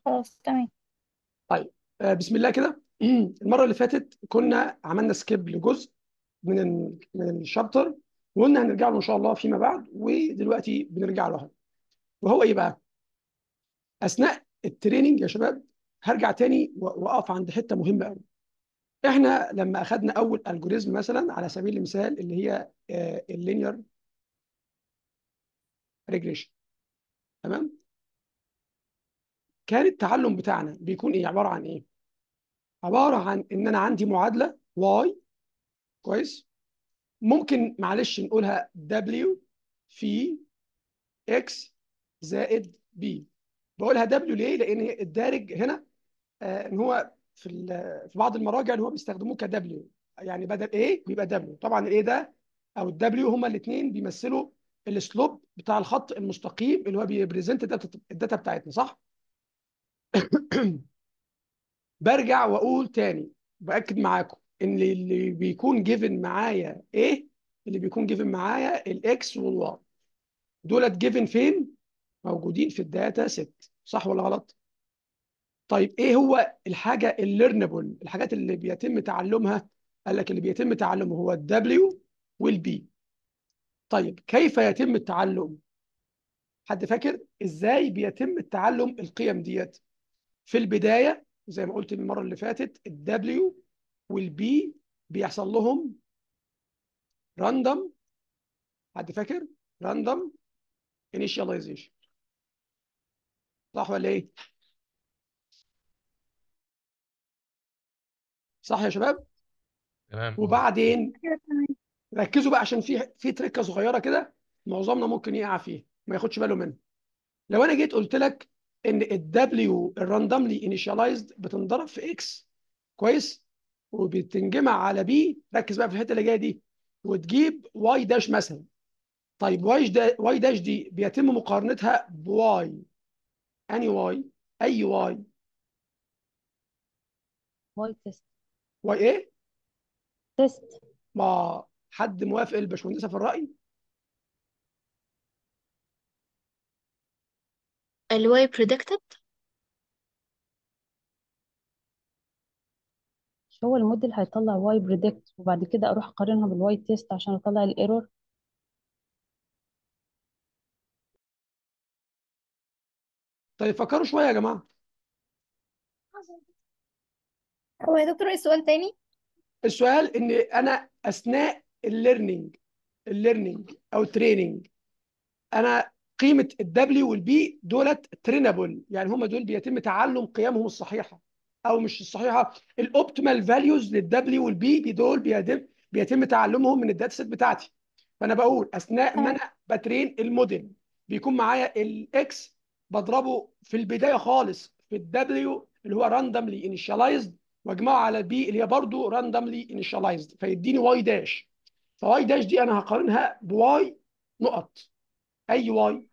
خلاص تمام طيب آه، بسم الله كده المره اللي فاتت كنا عملنا سكيب لجزء من ال من الشابتر وقلنا هنرجع له ان شاء الله فيما بعد ودلوقتي بنرجع له وهو ايه بقى؟ اثناء التريننج يا شباب هرجع تاني و- واقف عند حته مهمه قوي احنا لما اخذنا اول الجوريزم مثلا على سبيل المثال اللي هي اللينير ريجريشن تمام كان التعلم بتاعنا بيكون ايه عباره عن ايه عباره عن ان انا عندي معادله واي كويس ممكن معلش نقولها W في X زائد B بقولها W ليه؟ لأن الدارج هنا آه إن هو في ال- في بعض المراجع إن هو بيستخدموه ك W يعني بدل A بيبقى W طبعا ال A ده أو ال W هما الاثنين بيمثلوا السلوب بتاع الخط المستقيم اللي هو بيبريزنت الداتا الداتا بتاعتنا صح؟ برجع واقول تاني باكد معاكم ان اللي بيكون جيفن معايا ايه اللي بيكون جيفن معايا الاكس والواي دولت جيفن فين موجودين في الداتا ست صح ولا غلط طيب ايه هو الحاجه الليرنبل الحاجات اللي بيتم تعلمها قال لك اللي بيتم تعلمه هو الدبليو والبي طيب كيف يتم التعلم حد فاكر ازاي بيتم التعلم القيم ديت في البدايه زي ما قلت المره اللي فاتت الدبليو والبي بيحصل لهم راندوم حد فاكر راندوم انيشاليزيشن صح ولا ايه صح يا شباب تمام وبعدين كده تمام ركزوا بقى عشان في في تركه صغيره كده معظمنا ممكن يقع فيها ما ياخدش باله منها لو انا جيت قلت لك ان الدبليو الراندوملي انيشاليزد بتنضرب في اكس كويس وبتنجمع على بي ركز بقى في الحته اللي جايه دي وتجيب واي داش مثلا طيب واي دا واي داش دي بيتم مقارنتها بواي اني واي اي واي واي تيست واي ايه تيست ما حد موافق الباشمهندسه في الراي الواي predicted مش هو الموديل هيطلع واي بريدكت وبعد كده اروح اقارنها بالواي تيست عشان اطلع الايرور طيب فكروا شويه يا جماعه هو يا دكتور ايه السؤال تاني السؤال ان انا اثناء الليرنينج الليرنينج او تريننج انا قيمه الدبليو والبي دولت ترينابل يعني هم دول بيتم تعلم قيمهم الصحيحه او مش الصحيحه الاوبتيمال فاليوز للدبليو والبي دول بيتم بيتم تعلمهم من الداتا سيت بتاعتي فانا بقول اثناء ما تمام انا بترين الموديل بيكون معايا الاكس بضربه في البدايه خالص في الدبليو اللي هو راندوملي انيشاليزد واجمعه على البي اللي هي برضه راندوملي انيشاليزد فيديني واي داش فواي داش دي انا هقارنها بواي نقط اي واي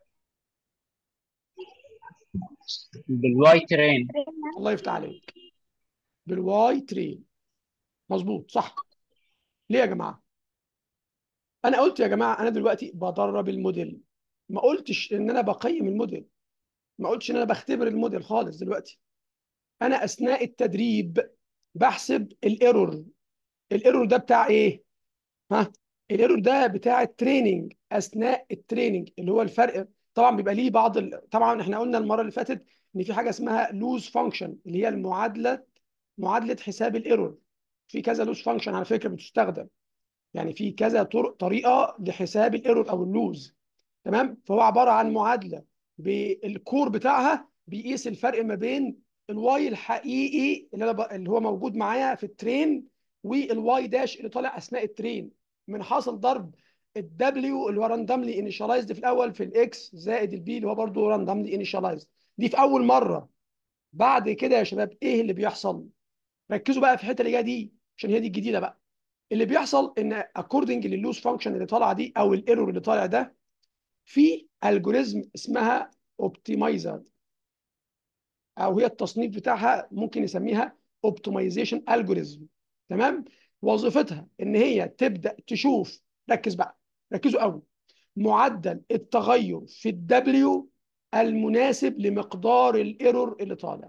بالواي ترين الله يفتح عليك بالواي ترين مظبوط صح ليه يا جماعه انا قلت يا جماعه انا دلوقتي بدرب الموديل ما قلتش ان انا بقيم الموديل ما قلتش ان انا بختبر الموديل خالص دلوقتي انا اثناء التدريب بحسب الايرور الايرور ده بتاع ايه ها الايرور ده بتاع التريننج اثناء التريننج اللي هو الفرق طبعا بيبقى ليه بعض ال... طبعا احنا قلنا المره اللي فاتت ان في حاجه اسمها لوز فانكشن اللي هي المعادله معادله حساب الايرور في كذا لوز فانكشن على فكره بتستخدم يعني في كذا طرق طريقه لحساب الايرور او اللوز تمام فهو عباره عن معادله بالكور بتاعها بيقيس الفرق ما بين الواي الحقيقي اللي انا ب... اللي هو موجود معايا في الترين والواي داش اللي طالع اثناء الترين من حاصل ضرب الدبليو اللي هو راندوملي انيشاليزد في الاول في الاكس زائد البي اللي هو برضه راندوملي انيشاليزد دي في اول مره بعد كده يا شباب ايه اللي بيحصل ركزوا بقى في الحته اللي جايه دي عشان هي دي الجديده بقى اللي بيحصل ان اكوردنج لللوز فانكشن اللي طالعه دي او الايرور اللي طالع ده في الجوريزم اسمها اوبتمايزر او هي التصنيف بتاعها ممكن نسميها اوبتمايزيشن الجوريزم تمام وظيفتها ان هي تبدا تشوف ركز بقى ركزوا قوي معدل التغير في الدبليو المناسب لمقدار الايرور اللي طالع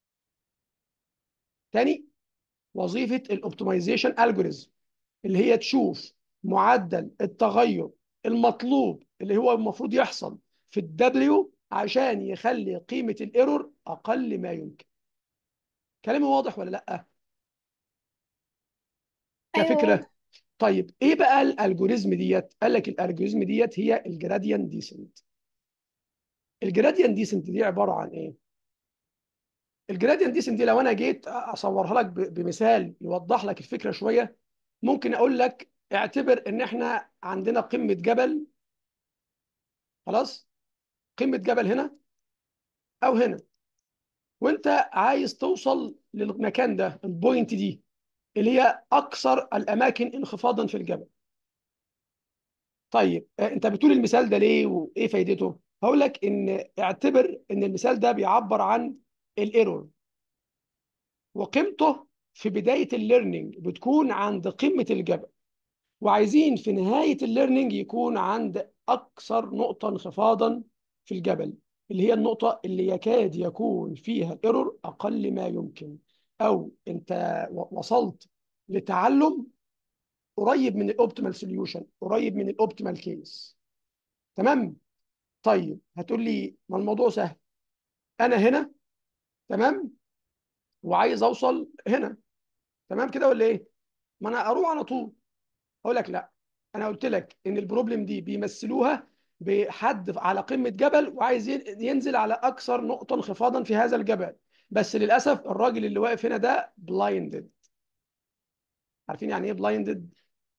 تاني وظيفه الاوبتمايزيشن الجوريزم اللي هي تشوف معدل التغير المطلوب اللي هو المفروض يحصل في الدبليو عشان يخلي قيمه الايرور اقل ما يمكن كلامي واضح ولا لا أيوة كفكره واضح. طيب ايه بقى الالجوريزم ديت قال لك الالجوريزم ديت هي الجراديان ديسنت الجراديان ديسنت دي عباره عن ايه الجراديان ديسنت دي لو انا جيت اصورها لك ب- بمثال يوضح لك الفكره شويه ممكن اقول لك اعتبر ان احنا عندنا قمه جبل خلاص قمه جبل هنا او هنا وانت عايز توصل للمكان ده البوينت دي اللي هي اكثر الاماكن انخفاضا في الجبل طيب آه، انت بتقول المثال ده ليه وايه فايدته هقول لك ان اعتبر ان المثال ده بيعبر عن الايرور وقيمته في بدايه الليرنينج بتكون عند قمه الجبل وعايزين في نهايه الليرنينج يكون عند اكثر نقطه انخفاضا في الجبل اللي هي النقطه اللي يكاد يكون فيها الايرور اقل ما يمكن او انت و- وصلت لتعلم قريب من الاوبتيمال سوليوشن قريب من الاوبتيمال كيس تمام طيب هتقول لي ما الموضوع سهل انا هنا تمام وعايز اوصل هنا تمام كده ولا ايه ما انا اروح على طول اقول لك لا انا قلت لك ان البروبلم دي بيمثلوها بحد على قمة جبل وعايز ين- ينزل على اكثر نقطة انخفاضا في هذا الجبل بس للاسف الراجل اللي واقف هنا ده بلايندد عارفين يعني ايه بلايندد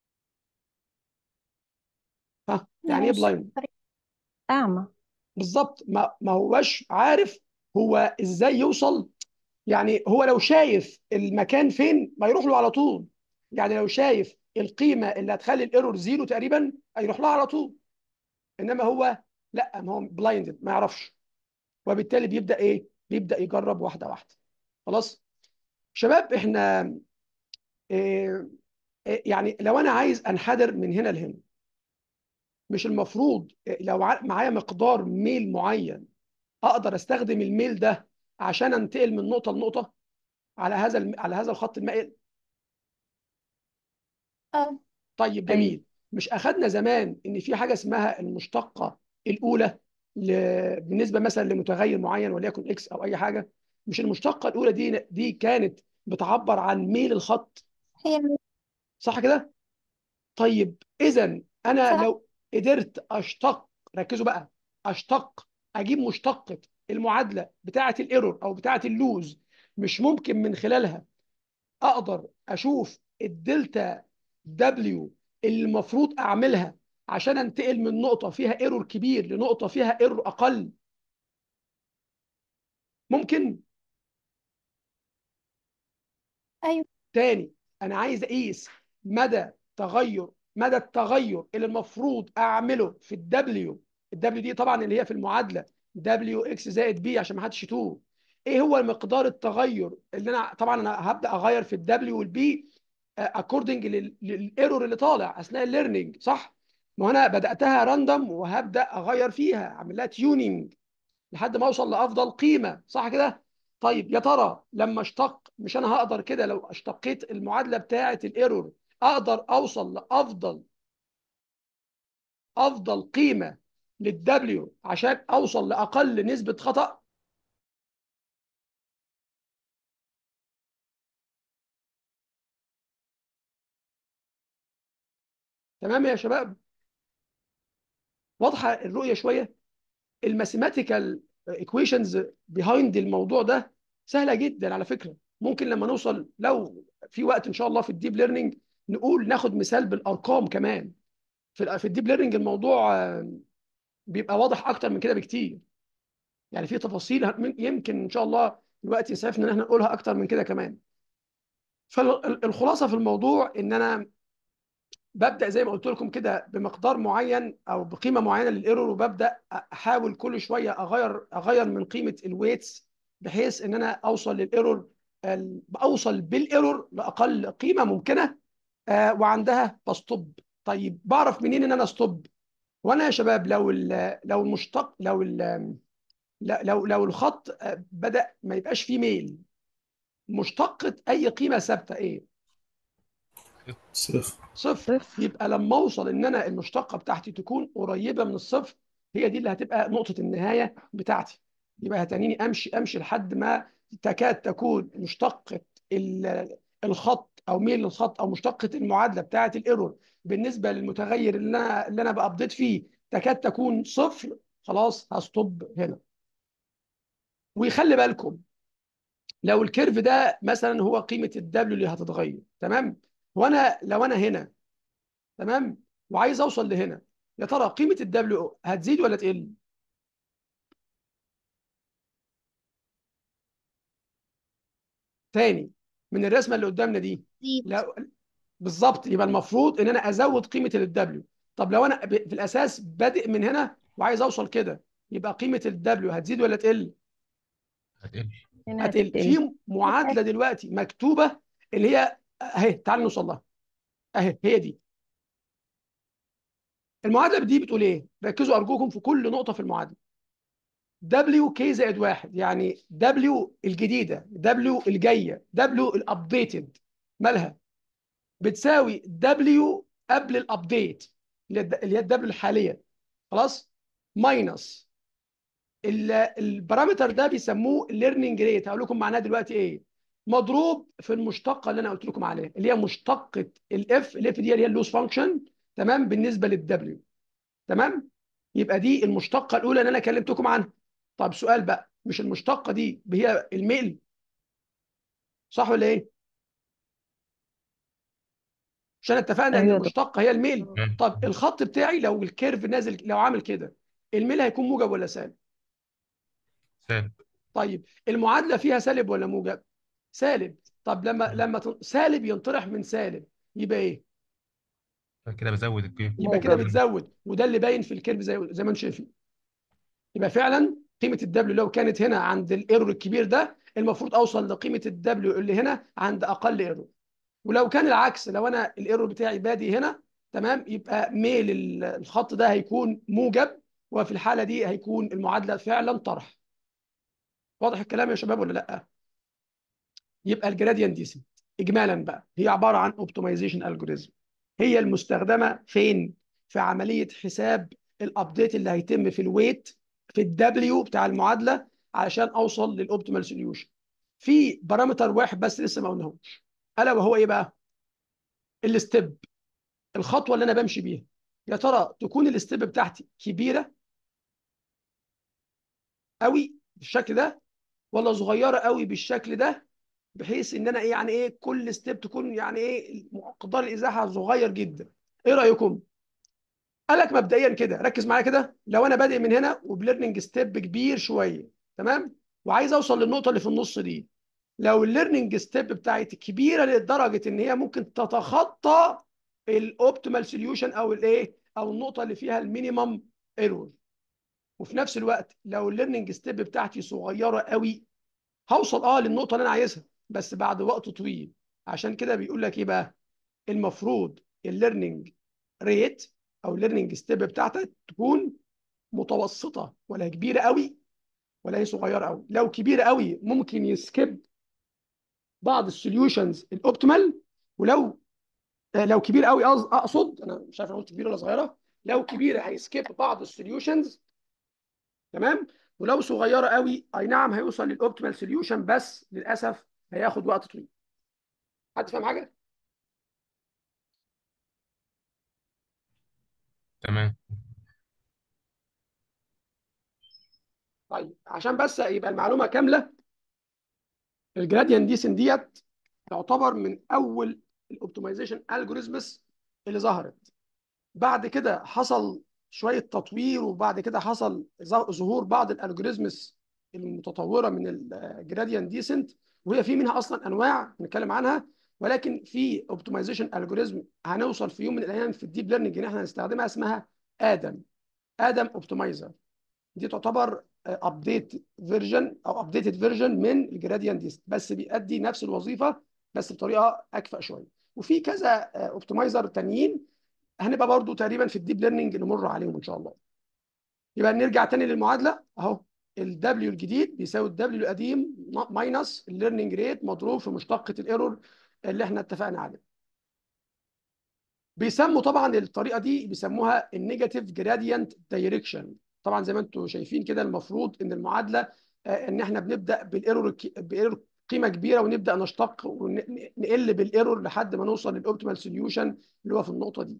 ها يعني ايه مش بلايند أعمى بالظبط ما ما هوش عارف هو ازاي يوصل يعني هو لو شايف المكان فين ما يروح له على طول يعني لو شايف القيمه اللي هتخلي الايرور زيرو تقريبا هيروح لها على طول انما هو لا ما هو بلايندد ما يعرفش وبالتالي بيبدا ايه بيبدا يجرب واحده واحده خلاص شباب احنا إيه إيه يعني لو انا عايز انحدر من هنا لهنا مش المفروض إيه، لو ع- معايا مقدار ميل معين اقدر استخدم الميل ده عشان انتقل من نقطه لنقطه على هذا الم... على هذا الخط المائل اه طيب أيوة. جميل مش اخذنا زمان ان في حاجه اسمها المشتقه الاولى ل... بالنسبه مثلا لمتغير معين وليكن اكس او اي حاجه مش المشتقه الاولى دي دي كانت بتعبر عن ميل الخط هي ال- صح كده طيب اذا انا صح. لو قدرت اشتق ركزوا بقى اشتق اجيب مشتقه المعادله بتاعه الايرور او بتاعه اللوز مش ممكن من خلالها اقدر اشوف الدلتا دبليو اللي المفروض اعملها عشان انتقل من نقطه فيها ايرور كبير لنقطه فيها ايرور اقل ممكن ايوه تاني انا عايز اقيس مدى تغير مدى التغير اللي المفروض اعمله في الدبليو الدبليو دي طبعا اللي هي في المعادله دبليو اكس زائد بي عشان ما حدش يتوه ايه هو مقدار التغير اللي انا طبعا انا هبدا اغير في الدبليو والبي اكوردنج للايرور اللي طالع اثناء الليرنينج صح ما هو انا بداتها راندوم وهبدا اغير فيها اعمل لها تيونينج لحد ما اوصل لافضل قيمه صح كده طيب يا ترى لما اشتق مش انا هقدر كده لو اشتقيت المعادله بتاعه الايرور اقدر اوصل لافضل افضل قيمه للدبليو عشان اوصل لاقل نسبه خطا تمام يا شباب واضحه الرؤيه شويه الماثيماتيكال ايكويشنز بيهايند الموضوع ده سهله جدا على فكره ممكن لما نوصل لو في وقت ان شاء الله في الديب ليرنينج نقول ناخد مثال بالارقام كمان في في الديب ليرنينج الموضوع آه، بيبقى واضح اكتر من كده بكتير يعني في تفاصيل هن- يمكن ان شاء الله الوقت يسعفنا ان احنا نقولها اكتر من كده كمان فالخلاصه في الموضوع ان انا ببدا زي ما قلت لكم كده بمقدار معين او بقيمه معينه للايرور وببدا احاول كل شويه اغير اغير من قيمه الويتس بحيث ان انا اوصل للايرور ال- اوصل بالايرور لاقل قيمه ممكنه آه، وعندها بستوب طيب بعرف منين ان انا ستوب وانا يا شباب لو ال- لو المشتق لو ال- لا- لو لو الخط آه، بدأ ما يبقاش فيه ميل مشتقة أي قيمة ثابتة إيه؟ صفر صفر صفر يبقى لما أوصل إن أنا المشتقة بتاعتي تكون قريبة من الصفر هي دي اللي هتبقى نقطة النهاية بتاعتي يبقى هتنيني أمشي أمشي لحد ما تكاد تكون مشتقة ال- الخط أو ميل الخط أو مشتقة المعادلة بتاعة الإيرور بالنسبة للمتغير اللي أنا اللي أنا بأبديت فيه تكاد تكون صفر خلاص هستوب هنا ويخلي بالكم لو الكيرف ده مثلا هو قيمه الدبليو اللي هتتغير تمام وانا لو انا هنا تمام وعايز اوصل لهنا يا ترى قيمه الدبليو هتزيد ولا تقل تاني من الرسمه اللي قدامنا دي زيد لا بالظبط يبقى المفروض ان انا ازود قيمه الدبليو طب لو انا ب- في الاساس بادئ من هنا وعايز اوصل كده يبقى قيمه الدبليو هتزيد ولا تقل هتقل هنا هتقل هتقل في معادله دلوقتي مكتوبه اللي هي اهي تعال نوصل لها اهي هي دي المعادله دي بتقول ايه ركزوا ارجوكم في كل نقطه في المعادله دبليو كي زائد واحد يعني دبليو الجديده دبليو الجايه دبليو الابديتد مالها بتساوي دبليو قبل الابديت اللي هي اللي هي الدبليو الحاليه خلاص ماينس ال- البارامتر ده بيسموه ليرنينج ريت هقول لكم معناه دلوقتي ايه مضروب في المشتقه اللي انا قلت لكم عليها اللي هي مشتقه الاف الاف دي اللي هي اللوس فانكشن تمام بالنسبه للدبليو تمام يبقى دي المشتقه الاولى اللي انا كلمتكم عنها طب سؤال بقى مش المشتقه دي هي الميل صح ولا ايه عشان اتفقنا ان ايوه ده المشتقه هي الميل مم. طب الخط بتاعي لو الكيرف نازل لو عامل كده الميل هيكون موجب ولا سالب سالب طيب المعادله فيها سالب ولا موجب سالب طب لما مم. لما تن- سالب ينطرح من سالب يبقى ايه كده بزود القيمة يبقى كده موجب بتزود وده اللي باين في الكيرف زي زي ما انتم شايفين يبقى فعلا قيمه الدبليو لو كانت هنا عند الايرور الكبير ده المفروض اوصل لقيمه الدبليو اللي هنا عند اقل ايرور ولو كان العكس لو انا الايرور بتاعي بادي هنا تمام يبقى ميل ال- الخط ده هيكون موجب وفي الحاله دي هيكون المعادله فعلا طرح واضح الكلام يا شباب ولا لا يبقى الجراديان ديسنت اجمالا بقى هي عباره عن اوبتمايزيشن الجوريزم هي المستخدمه فين في عمليه حساب الابديت اللي هيتم في الويت في الدبليو بتاع المعادله علشان اوصل للاوبتيمال سوليوشن في بارامتر واحد بس لسه ما قلناهوش الا وهو ايه بقى الستيب الخطوه اللي انا بمشي بيها يا ترى تكون الستيب بتاعتي كبيره قوي بالشكل ده ولا صغيره قوي بالشكل ده بحيث ان انا ايه يعني ايه كل ستيب تكون يعني ايه مقدار الازاحه صغير جدا ايه رايكم قال لك مبدئيا كده ركز معايا كده لو انا بادئ من هنا وبليرنينج ستيب كبير شويه تمام وعايز اوصل للنقطه اللي في النص دي لو الليرنينج ستيب بتاعتي كبيره لدرجه ان هي ممكن تتخطى الاوبتيمال سوليوشن او الايه او النقطه اللي فيها المينيمم ايرور وفي نفس الوقت لو الليرنينج ستيب بتاعتي صغيره قوي هوصل اه للنقطه اللي انا عايزها بس بعد وقت طويل عشان كده بيقول لك ايه بقى المفروض الليرنينج ريت او الليرنينج ستيب بتاعتك تكون متوسطه ولا كبيره قوي ولا هي صغيره قوي لو كبيره قوي ممكن يسكيب بعض السوليوشنز الاوبتيمال ولو آه، لو كبير قوي أقص- اقصد انا مش عارف انا قلت كبيره ولا صغيره لو كبيره هيسكيب بعض السوليوشنز تمام ولو صغيره قوي اي نعم هيوصل للاوبتيمال سوليوشن بس للاسف هياخد وقت طويل حد فاهم حاجه تمام طيب عشان بس يبقى المعلومه كامله الجراديان ديسن ديت تعتبر من اول الاوبتمايزيشن الجوريزمز اللي ظهرت بعد كده حصل شويه تطوير وبعد كده حصل ظ- ظهور بعض الالجوريزمز المتطوره من الجراديان ديسنت وهي في منها اصلا انواع هنتكلم عنها ولكن في اوبتمايزيشن الجوريزم هنوصل في يوم من الايام في الديب ليرنينج ان احنا هنستخدمها اسمها ادم ادم اوبتمايزر دي تعتبر ابديت فيرجن او ابديتد فيرجن من الجراديان ديست بس بيأدي نفس الوظيفه بس بطريقه اكفأ شويه وفي كذا اوبتمايزر تانيين هنبقى برضو تقريبا في الديب ليرنينج نمر عليهم ان شاء الله يبقى نرجع تاني للمعادله اهو الدبليو الجديد بيساوي الدبليو القديم ماينس الليرنينج ريت مضروب في مشتقه الايرور اللي احنا اتفقنا عليه بيسموا طبعا الطريقه دي بيسموها النيجاتيف جراديانت دايركشن طبعا زي ما انتم شايفين كده المفروض ان المعادله آه، ان احنا بنبدا بالايرور الك- بايرور قيمه كبيره ونبدا نشتق ونقل بالايرور لحد ما نوصل للاوبتيمال سوليوشن اللي هو في النقطه دي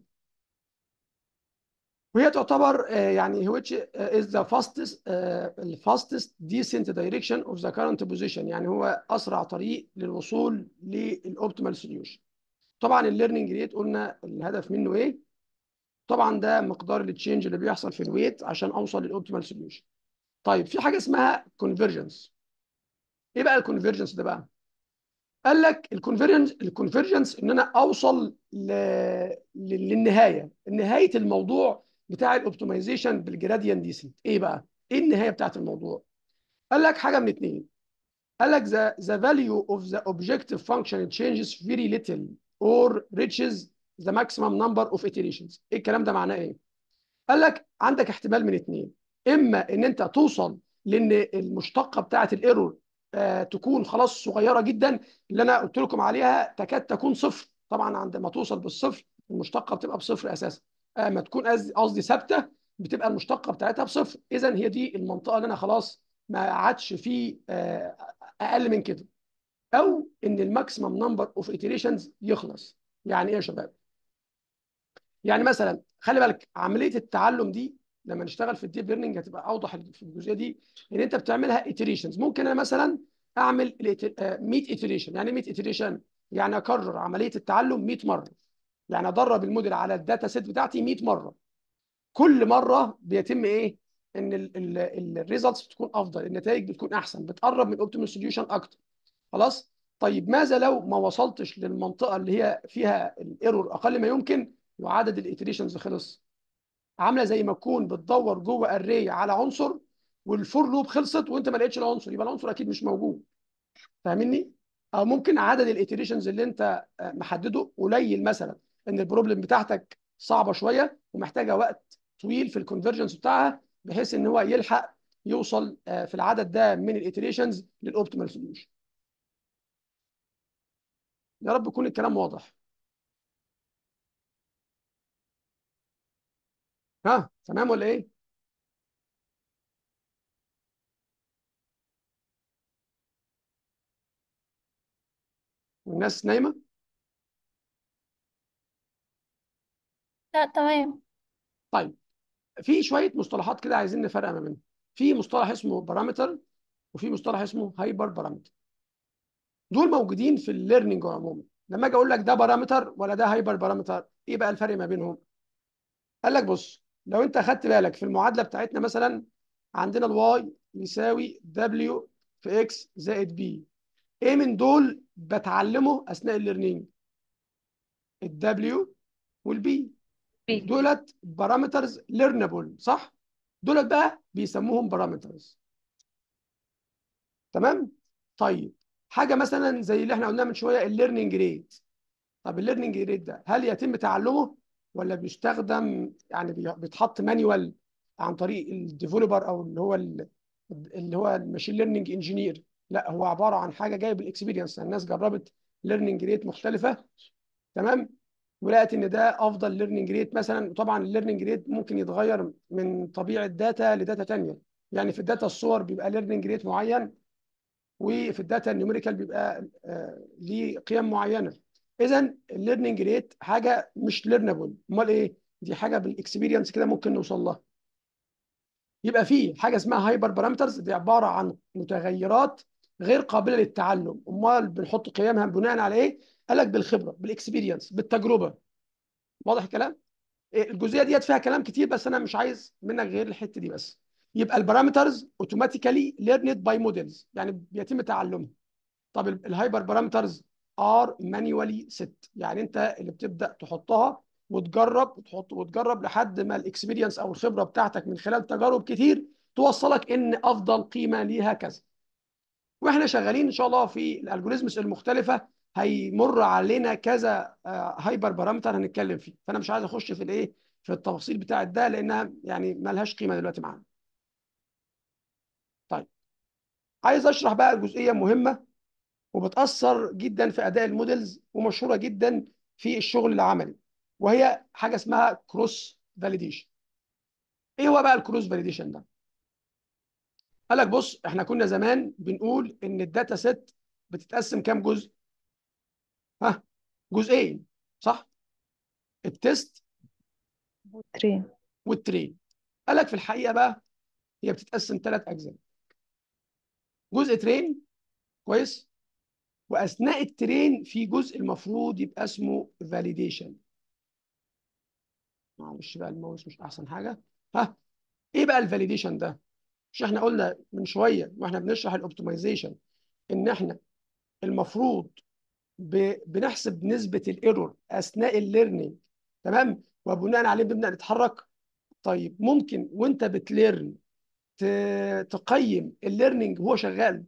وهي تعتبر آه، يعني which آه، is the fastest آه، ال fastest descent direction of the current position يعني هو اسرع طريق للوصول للاوبتيمال سوليوشن طبعا الليرنينج ريت قلنا الهدف منه ايه طبعا ده مقدار التشينج اللي بيحصل في الويت عشان اوصل للاوبتيمال سوليوشن طيب في حاجه اسمها كونفرجنس ايه بقى الكونفرجنس ده بقى قال لك الكونفرجنس الكونفرجنس ان انا اوصل ل... ل- للنهايه نهايه الموضوع بتاع الاوبتمايزيشن بالجراديان ديسنت ايه بقى ايه النهايه بتاعت الموضوع قال لك حاجه من اتنين قال لك the, the value of the objective function changes very little or reaches the maximum number of iterations ايه الكلام ده معناه ايه قال لك عندك احتمال من اتنين اما ان انت توصل لان المشتقه بتاعه الايرور آه تكون خلاص صغيره جدا اللي انا قلت لكم عليها تكاد تكون صفر طبعا عندما توصل بالصفر المشتقه بتبقى بصفر اساسا آه ما تكون قصدي قصدي ثابته بتبقى المشتقه بتاعتها بصفر اذا هي دي المنطقه اللي انا خلاص ما عادش في آه اقل من كده او ان الماكسيمم نمبر اوف iterations يخلص يعني ايه يا شباب يعني مثلا خلي بالك عمليه التعلم دي لما نشتغل في الديب ليرنينج هتبقى اوضح في الجزئيه دي ان انت بتعملها iterations ممكن انا مثلا اعمل ال- آه، 100 iteration يعني إيه 100 iteration يعني اكرر عمليه التعلم 100 مره يعني ادرب الموديل على الداتا سيت بتاعتي 100 مره كل مره بيتم ايه ان الريزلتس بتكون افضل النتائج بتكون احسن بتقرب من الاوبتيمال سوليوشن اكتر خلاص طيب ماذا لو ما وصلتش للمنطقه اللي هي فيها الايرور اقل ما يمكن وعدد الايتريشنز خلص عامله زي ما تكون بتدور جوه اري على عنصر والفور لوب خلصت وانت ما لقيتش العنصر يبقى العنصر اكيد مش موجود فاهمني او ممكن عدد الايتريشنز اللي انت آه، محدده قليل مثلا ان البروبلم بتاعتك صعبه شويه ومحتاجه وقت طويل في الكونفرجنس بتاعها بحيث ان هو يلحق يوصل آه، في العدد ده من الايتريشنز للاوبتيمال سوليوشن يا رب يكون الكلام واضح ها تمام ولا ايه الناس نايمه لا تمام طيب في شويه مصطلحات كده عايزين نفرق ما بينهم في مصطلح اسمه بارامتر وفي مصطلح اسمه هايبر بارامتر دول موجودين في الليرنينج عموما لما اجي اقول لك ده بارامتر ولا ده هايبر بارامتر ايه بقى الفرق ما بينهم قال لك بص لو انت اخدت بالك في المعادله بتاعتنا مثلا عندنا الواي يساوي دبليو في اكس زائد بي ايه من دول بتعلمه اثناء الليرنينج الدبليو والبي بي دولت بارامترز ليرنبل صح دولت بقى بيسموهم بارامترز تمام طيب حاجه مثلا زي اللي احنا قلناها من شويه الليرنينج ريت طب الليرنينج ريت ده هل يتم تعلمه ولا بيستخدم يعني بي- بيتحط مانيوال عن طريق الديفلوبر او اللي هو ال- اللي هو الماشين ليرنينج انجينير لا هو عباره عن حاجه جايه بالاكسبيرينس الناس جربت ليرنينج ريت مختلفه تمام ولقت ان ده افضل ليرنينج ريت مثلا وطبعا الليرنينج ريت ممكن يتغير من طبيعه داتا لداتا تانية يعني في الداتا الصور بيبقى ليرنينج ريت معين وفي الداتا النيوميريكال بيبقى آه، ليه قيم معينه اذا الليرنينج ريت حاجه مش ليرنبل امال ايه دي حاجه بالاكسبيرينس كده ممكن نوصل لها يبقى في حاجه اسمها هايبر بارامترز دي عباره عن متغيرات غير قابله للتعلم امال بنحط قيمها بناء على ايه قال لك بالخبره بالاكسبيرينس بالتجربه واضح الكلام إيه، الجزئيه ديت فيها كلام كتير بس انا مش عايز منك غير الحته دي بس يبقى البارامترز اوتوماتيكالي ليرند باي موديلز يعني بيتم تعلمها طب ال- الهايبر بارامترز ار مانيوالي ست يعني انت اللي بتبدا تحطها وتجرب وتحط وتجرب لحد ما الاكسبيرينس او الخبره بتاعتك من خلال تجارب كتير توصلك ان افضل قيمه ليها كذا واحنا شغالين ان شاء الله في الالجوريزمز المختلفه هيمر علينا كذا آه، هايبر بارامتر هنتكلم فيه فانا مش عايز اخش في الايه في التفاصيل بتاعت ده لانها يعني ملهاش قيمه دلوقتي معانا عايز اشرح بقى جزئيه مهمه وبتاثر جدا في اداء المودلز ومشهوره جدا في الشغل العملي وهي حاجه اسمها كروس فاليديشن ايه هو بقى الكروس فاليديشن ده قال لك بص احنا كنا زمان بنقول ان الداتا سيت بتتقسم كام جزء ها جزئين صح التست ترين والترين قال لك في الحقيقه بقى هي بتتقسم ثلاث اجزاء جزء ترين كويس واثناء الترين في جزء المفروض يبقى اسمه فاليديشن معلش بقى الماوس مش احسن حاجه ها ايه بقى الفاليديشن ده مش احنا قلنا من شويه واحنا بنشرح الاوبتمايزيشن ان احنا المفروض ب... بنحسب نسبه الايرور اثناء الليرنينج تمام وبناء عليه بنبدا نتحرك طيب ممكن وانت بتليرن ت... تقيم الليرنينج وهو شغال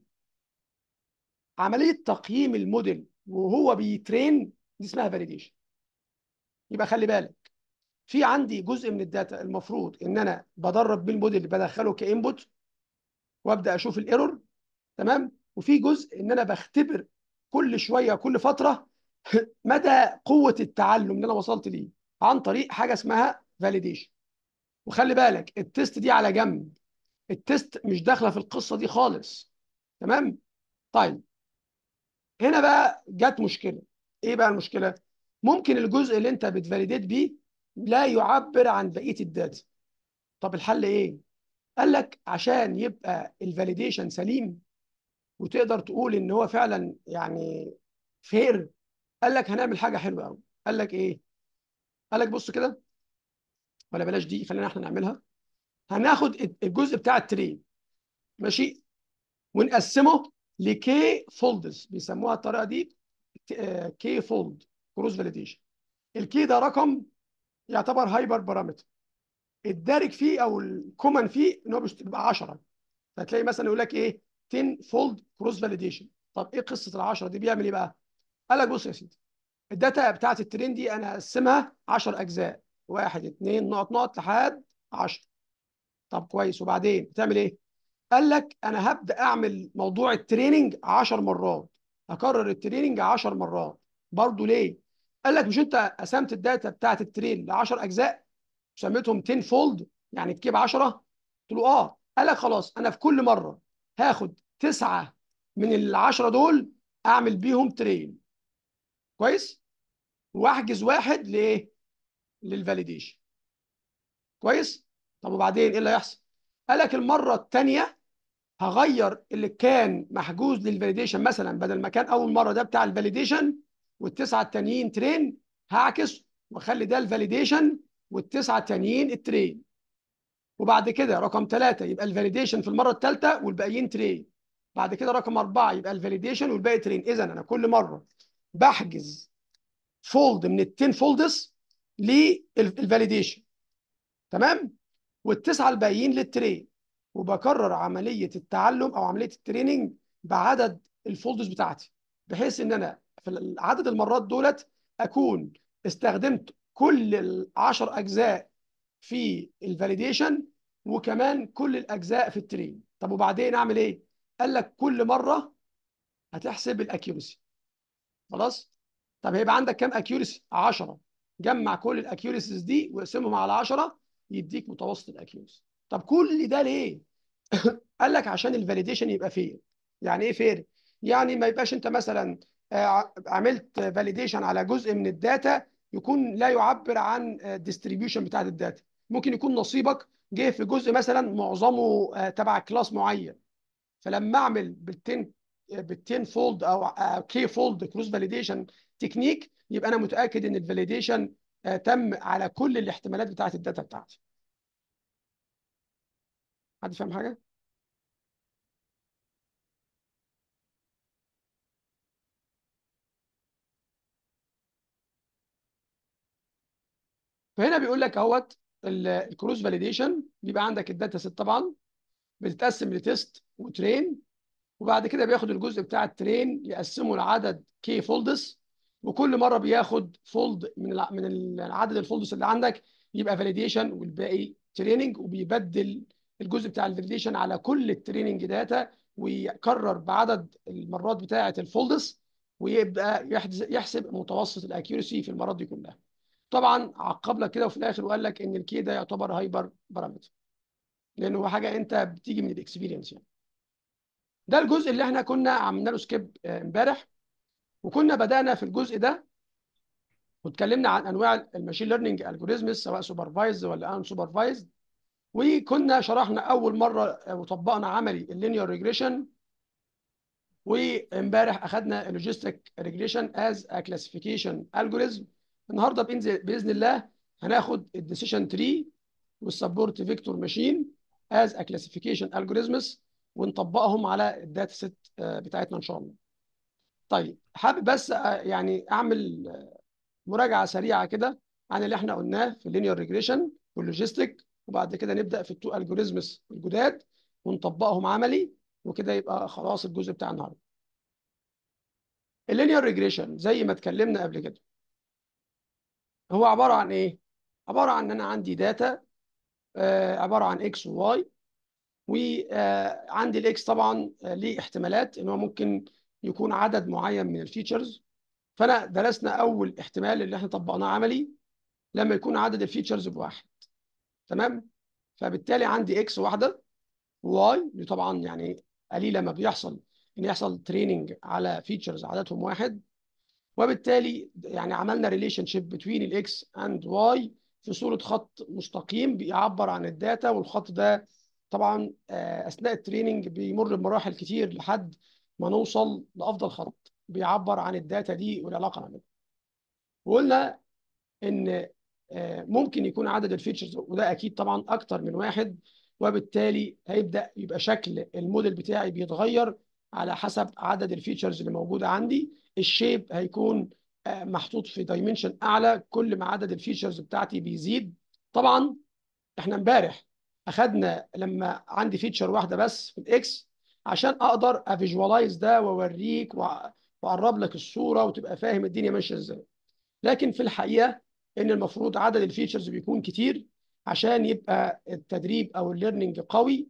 عمليه تقييم الموديل وهو بيترين دي اسمها فاليديشن يبقى خلي بالك في عندي جزء من الداتا المفروض ان انا بدرب بيه الموديل اللي بدخله كانبوت وابدا اشوف الايرور تمام وفي جزء ان انا بختبر كل شويه كل فتره مدى قوه التعلم اللي انا وصلت ليه عن طريق حاجه اسمها فاليديشن وخلي بالك التست دي على جنب التست مش داخله في القصه دي خالص تمام طيب هنا بقى جت مشكله ايه بقى المشكله ممكن الجزء اللي انت بتفاليديت بيه لا يعبر عن بقيه الداتا طب الحل ايه قال لك عشان يبقى الفاليديشن سليم وتقدر تقول ان هو فعلا يعني فير قال لك هنعمل حاجه حلوه قوي قال لك ايه قال لك بص كده ولا بلاش دي خلينا احنا نعملها هناخد الجزء بتاع الترين ماشي ونقسمه لكي فولدز بيسموها الطريقه دي كي فولد كروس فاليديشن الكي ده رقم يعتبر هايبر بارامتر الدارج فيه او الكومن فيه ان هو بيبقى 10 فتلاقي مثلا يقول لك ايه 10 فولد كروس فاليديشن طب ايه قصه ال 10 دي بيعمل ايه بقى؟ قال لك بص يا سيدي الداتا بتاعت الترين دي انا اقسمها 10 اجزاء واحد اثنين نقط نقط لحد 10 طب كويس وبعدين بتعمل ايه؟ قال لك انا هبدا اعمل موضوع التريننج 10 مرات هكرر التريننج 10 مرات برضه ليه؟ قال لك مش انت قسمت الداتا بتاعت الترين ل 10 اجزاء سميتهم 10 فولد يعني تجيب 10 قلت له اه قال لك خلاص انا في كل مره هاخد تسعه من العشرة دول اعمل بيهم ترين كويس واحجز واحد لايه للفاليديشن كويس طب وبعدين ايه اللي هيحصل قال لك المره الثانيه هغير اللي كان محجوز للفاليديشن مثلا بدل ما كان اول مره ده بتاع الفاليديشن والتسعه التانيين ترين هعكس واخلي ده الفاليديشن والتسعه التانيين الترين وبعد كده رقم ثلاثة يبقى الفاليديشن في المرة الثالثة والباقيين ترين بعد كده رقم أربعة يبقى الفاليديشن والباقي ترين إذا أنا كل مرة بحجز فولد من التين فولدز للفاليديشن تمام والتسعة الباقيين للترين وبكرر عملية التعلم أو عملية التريننج بعدد الفولدز بتاعتي بحيث إن أنا في عدد المرات دولت أكون استخدمت كل العشر أجزاء في الفاليديشن وكمان كل الاجزاء في الترين طب وبعدين اعمل ايه قال لك كل مره هتحسب الاكيورسي خلاص طب هيبقى عندك كام اكيورسي 10 جمع كل الاكيورسيز دي واقسمهم على 10 يديك متوسط الاكيورسي طب كل ده ليه قال لك عشان الفاليديشن يبقى فير يعني ايه فير يعني ما يبقاش انت مثلا عملت فاليديشن على جزء من الداتا يكون لا يعبر عن الديستريبيوشن بتاعت الداتا ممكن يكون نصيبك جه في جزء مثلا معظمه تبع كلاس معين فلما اعمل بالتين بالتين فولد او كي فولد كروس فاليديشن تكنيك يبقى انا متاكد ان الفاليديشن تم على كل الاحتمالات بتاعت الداتا بتاعتي حد فاهم حاجه فهنا بيقول لك اهوت الكروس فاليديشن بيبقى عندك الداتا سيت طبعا بتتقسم لتيست وترين وبعد كده بياخد الجزء بتاع الترين يقسمه لعدد كي فولدز وكل مره بياخد فولد من من عدد الفولدز اللي عندك يبقى فاليديشن والباقي تريننج وبيبدل الجزء بتاع الفاليديشن على كل التريننج داتا ويكرر بعدد المرات بتاعه الفولدز ويبقى يحز- يحسب متوسط الاكيورسي في المرات دي كلها طبعا عقب لك كده وفي الاخر وقال لك ان الكي ده يعتبر هايبر بارامتر لانه هو حاجه انت بتيجي من الاكسبيرينس يعني ده الجزء اللي احنا كنا عملنا له سكيب آه، امبارح وكنا بدانا في الجزء ده واتكلمنا عن انواع الماشين ليرنينج الجوريزمز سواء سوبرفايزد ولا ان سوبرفايزد وكنا شرحنا اول مره آه، وطبقنا عملي اللينير ريجريشن وامبارح اخذنا اللوجيستيك ريجريشن از ا كلاسيفيكيشن الجوريزم النهارده بإنزل- باذن الله هناخد الديسيشن تري والسبورت فيكتور ماشين از ا كلاسيفيكيشن الجوريزمز ونطبقهم على الداتا سيت آه، بتاعتنا ان شاء الله. طيب حابب بس آه، يعني اعمل آه، مراجعه سريعه كده عن اللي احنا قلناه في اللينير ريجريشن واللوجيستيك وبعد كده نبدا في التو الجوريزمز الجداد ونطبقهم عملي وكده يبقى خلاص الجزء بتاع النهارده. اللينير ريجريشن زي ما اتكلمنا قبل كده هو عباره عن ايه؟ عباره عن ان انا عندي داتا آه، عباره عن اكس وواي وعندي الاكس طبعا آه، ليه احتمالات ان هو ممكن يكون عدد معين من الفيتشرز فانا درسنا اول احتمال اللي احنا طبقناه عملي لما يكون عدد الفيتشرز بواحد تمام فبالتالي عندي اكس واحده واي دي طبعا يعني قليله ما بيحصل ان يحصل تريننج على فيتشرز عددهم واحد وبالتالي يعني عملنا ريليشن شيب بتوين الاكس اند واي في صوره خط مستقيم بيعبر عن الداتا والخط ده طبعا آه، اثناء التريننج بيمر بمراحل كتير لحد ما نوصل لافضل خط بيعبر عن الداتا دي والعلاقه ما بينهم وقلنا ان آه، ممكن يكون عدد الفيتشرز وده اكيد طبعا اكتر من واحد وبالتالي هيبدا يبقى شكل الموديل بتاعي بيتغير على حسب عدد الفيتشرز اللي موجوده عندي الشيب هيكون آه، محطوط في دايمنشن اعلى كل ما عدد الفيتشرز بتاعتي بيزيد طبعا احنا امبارح اخدنا لما عندي فيتشر واحده بس في الاكس عشان اقدر افيجوالايز ده واوريك وأ- واقرب لك الصوره وتبقى فاهم الدنيا ماشيه ازاي لكن في الحقيقه ان المفروض عدد الفيتشرز بيكون كتير عشان يبقى التدريب او الليرنينج قوي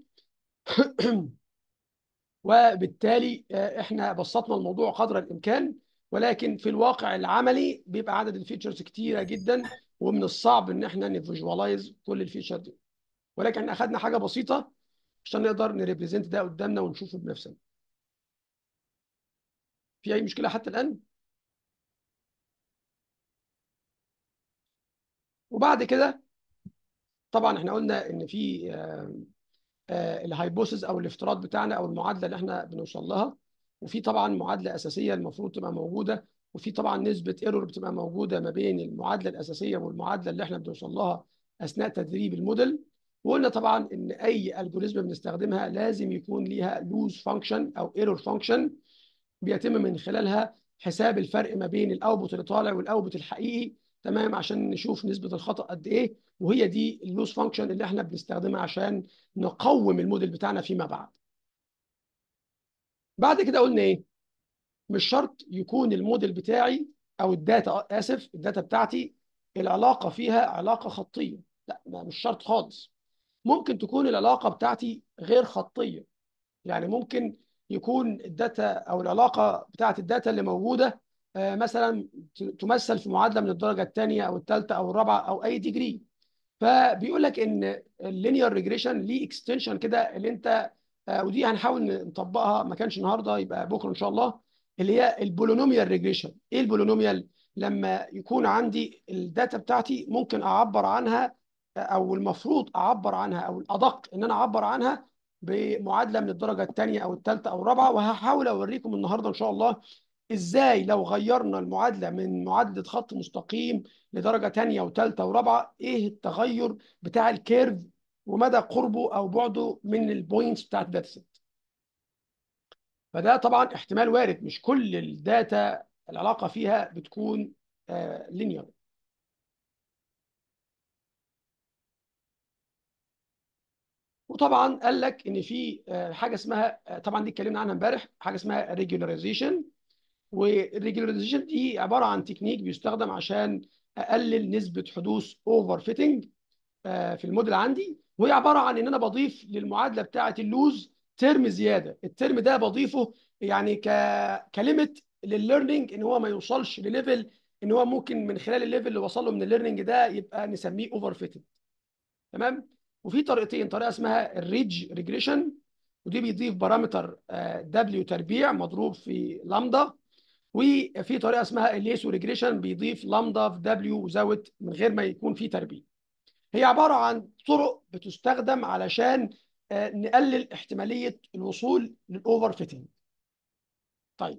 وبالتالي آه، احنا بسطنا الموضوع قدر الامكان ولكن في الواقع العملي بيبقى عدد الفيتشرز كتيره جدا ومن الصعب ان احنا نفيجوالايز كل الفيتشر دي ولكن احنا اخذنا حاجه بسيطه عشان نقدر نريبريزنت ده قدامنا ونشوفه بنفسنا في اي مشكله حتى الان وبعد كده طبعا احنا قلنا ان في الهايبوثيس او الافتراض بتاعنا او المعادله اللي احنا بنوصل لها وفي طبعا معادله اساسيه المفروض تبقى موجوده وفي طبعا نسبه ايرور بتبقى موجوده ما بين المعادله الاساسيه والمعادله اللي احنا بنوصل لها اثناء تدريب الموديل وقلنا طبعا ان اي الجوريزم بنستخدمها لازم يكون ليها لوز فانكشن او ايرور فانكشن بيتم من خلالها حساب الفرق ما بين الاوتبوت اللي طالع والاوتبوت الحقيقي تمام عشان نشوف نسبة الخطأ قد ايه وهي دي اللوس فانكشن اللي احنا بنستخدمها عشان نقوم الموديل بتاعنا فيما بعد بعد كده قلنا ايه مش شرط يكون الموديل بتاعي او الداتا اسف الداتا بتاعتي العلاقة فيها علاقة خطية لا ده مش شرط خالص ممكن تكون العلاقة بتاعتي غير خطية يعني ممكن يكون الداتا او العلاقه بتاعت الداتا اللي موجوده آه، مثلا ت- تمثل في معادله من الدرجه الثانيه او الثالثه او الرابعه او اي ديجري فبيقول لك ان اللينير ريجريشن ليه اكستنشن كده اللي انت آه، ودي هنحاول نطبقها ما كانش النهارده يبقى بكره ان شاء الله اللي هي البولينوميال ريجريشن ايه البولينوميال لما يكون عندي الداتا بتاعتي ممكن اعبر عنها آه، او المفروض اعبر عنها او الادق ان انا اعبر عنها بمعادله من الدرجه الثانيه او الثالثه او الرابعه وهحاول اوريكم النهارده ان شاء الله ازاي لو غيرنا المعادله من معادله خط مستقيم لدرجه ثانيه وثالثه ورابعه ايه التغير بتاع الكيرف ومدى قربه او بعده من البوينتس بتاعت الداتا سيت فده طبعا احتمال وارد مش كل الداتا العلاقه فيها بتكون لينير وطبعا قال لك ان في آه، حاجه اسمها آه، طبعا دي اتكلمنا عنها امبارح حاجه اسمها ريجولاريزيشن والريجولاريزيشن دي عباره عن تكنيك بيستخدم عشان اقلل نسبه حدوث اوفر فيتنج في الموديل عندي وهي عباره عن ان انا بضيف للمعادله بتاعه اللوز ترم زياده الترم ده بضيفه يعني ك كلمه للليرنينج ان هو ما يوصلش لليفل ان هو ممكن من خلال الليفل اللي وصل له من الليرنينج ده يبقى نسميه اوفر فيتد تمام وفي طريقتين طريقه اسمها الريدج ريجريشن ودي بيضيف بارامتر دبليو تربيع مضروب في لامدا وفي طريقه اسمها الليسو ريجريشن بيضيف لامدا في دبليو زاوت من غير ما يكون في تربيع هي عباره عن طرق بتستخدم علشان آه، نقلل احتماليه الوصول للاوفر فيتنج طيب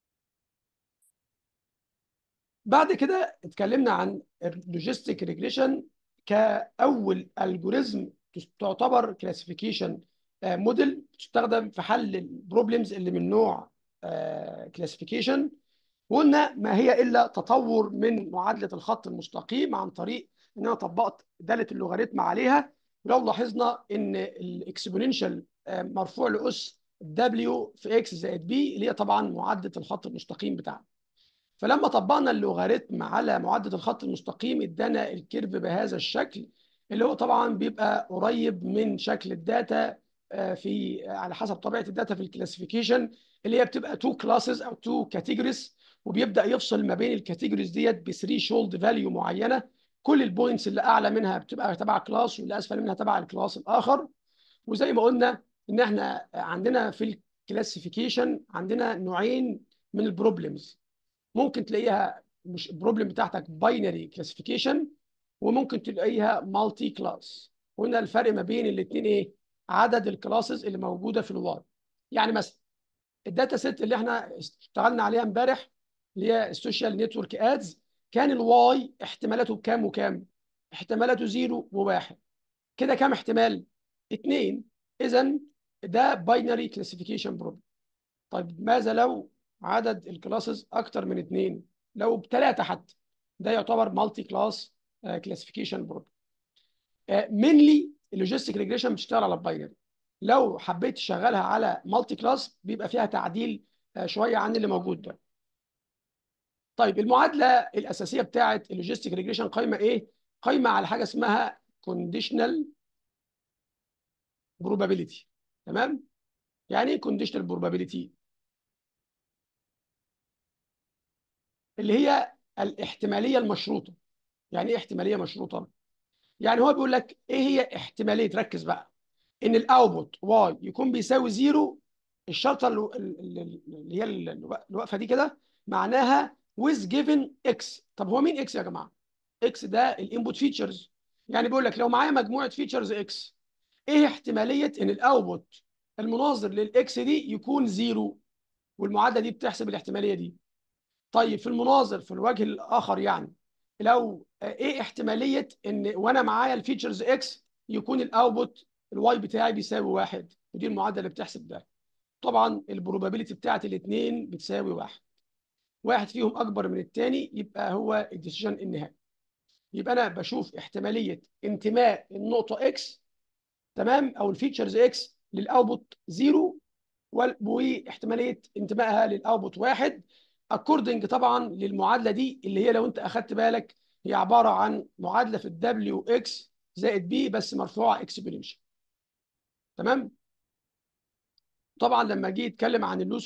بعد كده اتكلمنا عن اللوجيستيك ريجريشن كاول الجوريزم تعتبر كلاسيفيكيشن موديل تستخدم في حل البروبلمز اللي من نوع كلاسيفيكيشن وقلنا ما هي الا تطور من معادله الخط المستقيم عن طريق ان انا طبقت داله اللوغاريتم عليها ولو لاحظنا ان الاكسبوننشال مرفوع لاس دبليو في اكس زائد بي اللي هي طبعا معادله الخط المستقيم بتاعنا فلما طبقنا اللوغاريتم على معادله الخط المستقيم ادانا الكيرف بهذا الشكل اللي هو طبعا بيبقى قريب من شكل الداتا آه، في على حسب طبيعه الداتا في الكلاسيفيكيشن اللي هي بتبقى تو كلاسز او تو كاتيجوريز وبيبدا يفصل ما بين الكاتيجوريز ديت بثري شولد فاليو معينه كل البوينتس اللي اعلى منها بتبقى تبع كلاس واللي اسفل منها تبع الكلاس الاخر وزي ما قلنا ان احنا عندنا في الكلاسيفيكيشن عندنا نوعين من البروبلمز ممكن تلاقيها مش البروبلم بتاعتك باينري كلاسيفيكيشن وممكن تلاقيها مالتي كلاس قلنا الفرق ما بين الاثنين ايه عدد الكلاسز اللي موجوده في الواي يعني مثلا الداتا سيت اللي احنا اشتغلنا عليها امبارح اللي هي السوشيال نتورك ادز كان الواي احتمالاته بكام وكام احتمالاته زيرو وواحد كده كام احتمال اتنين اذا ده باينري كلاسيفيكيشن بروبلم طيب ماذا لو عدد الكلاسز اكتر من اثنين لو بثلاثه حتى ده يعتبر مالتي كلاس كلاسيفيكيشن بروبلم مينلي اللوجيستيك ريجريشن بتشتغل على الباينري لو حبيت تشغلها على مالتي كلاس بيبقى فيها تعديل آه، شويه عن اللي موجود ده طيب المعادله الاساسيه بتاعه اللوجيستيك ريجريشن قايمه ايه قايمه على حاجه اسمها كونديشنال probability تمام يعني ايه كونديشنال probability اللي هي الاحتماليه المشروطه يعني ايه احتماليه مشروطه يعني هو بيقول لك ايه هي احتماليه ركز بقى ان الاوتبوت واي يكون بيساوي زيرو الشرطه اللي اللي- اللي هي اللي واقفه دي كده معناها with given x طب هو مين x يا جماعه x ده الانبوت فيتشرز يعني بيقول لك لو معايا مجموعه فيتشرز x ايه احتماليه ان الاوتبوت المناظر للاكس دي يكون زيرو والمعادله دي بتحسب الاحتماليه دي طيب في المناظر في الوجه الاخر يعني لو ايه احتماليه ان وانا معايا الفيتشرز اكس يكون الاوتبوت الواي بتاعي بيساوي واحد ودي المعادله اللي بتحسب ده طبعا البروبابيلتي بتاعت الاثنين بتساوي واحد واحد فيهم اكبر من الثاني يبقى هو الديسيجن النهائي يبقى انا بشوف احتماليه انتماء النقطه اكس تمام او الفيتشرز اكس للاوتبوت زيرو وال- واحتماليه انتمائها للاوتبوت واحد اكوردنج طبعا للمعادله دي اللي هي لو انت اخدت بالك هي عباره عن معادله في الدبليو اكس زائد بي بس مرفوعه اكسبوننشال تمام طبعا لما جه يتكلم عن اللوس